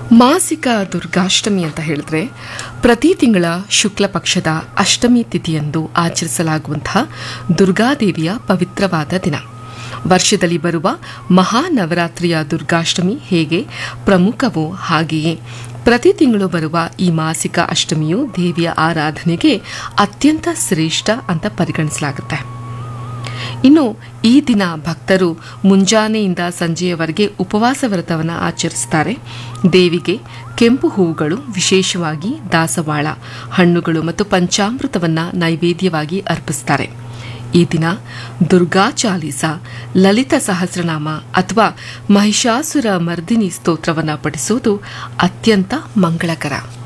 ಮಾಸಿಕ ದುರ್ಗಾಷ್ಟಮಿ ಅಂತ ಹೇಳಿದ್ರೆ ಪ್ರತಿ ತಿಂಗಳ ಶುಕ್ಲ ಪಕ್ಷದ ಅಷ್ಟಮಿ ತಿಥಿಯಂದು ಆಚರಿಸಲಾಗುವಂತಹ ದುರ್ಗಾದೇವಿಯ ಪವಿತ್ರವಾದ ದಿನ ವರ್ಷದಲ್ಲಿ ಬರುವ ಮಹಾನವರಾತ್ರಿಯ ದುರ್ಗಾಷ್ಟಮಿ ಹೇಗೆ ಪ್ರಮುಖವೋ ಹಾಗೆಯೇ ಪ್ರತಿ ತಿಂಗಳು ಬರುವ ಈ ಮಾಸಿಕ ಅಷ್ಟಮಿಯು ದೇವಿಯ ಆರಾಧನೆಗೆ ಅತ್ಯಂತ ಶ್ರೇಷ್ಠ ಅಂತ ಪರಿಗಣಿಸಲಾಗುತ್ತೆ ಇನ್ನು ಈ ದಿನ ಭಕ್ತರು ಮುಂಜಾನೆಯಿಂದ ಸಂಜೆಯವರೆಗೆ ಉಪವಾಸ ವ್ರತವನ್ನು ಆಚರಿಸುತ್ತಾರೆ ದೇವಿಗೆ ಕೆಂಪು ಹೂವುಗಳು ವಿಶೇಷವಾಗಿ ದಾಸವಾಳ ಹಣ್ಣುಗಳು ಮತ್ತು ಪಂಚಾಮೃತವನ್ನು ನೈವೇದ್ಯವಾಗಿ ಅರ್ಪಿಸುತ್ತಾರೆ ಈ ದಿನ ದುರ್ಗಾ ಚಾಲೀಸ ಲಲಿತ ಸಹಸ್ರನಾಮ ಅಥವಾ ಮಹಿಷಾಸುರ ಮರ್ದಿನಿ ಸ್ತೋತ್ರವನ್ನು ಪಠಿಸುವುದು ಅತ್ಯಂತ ಮಂಗಳಕರ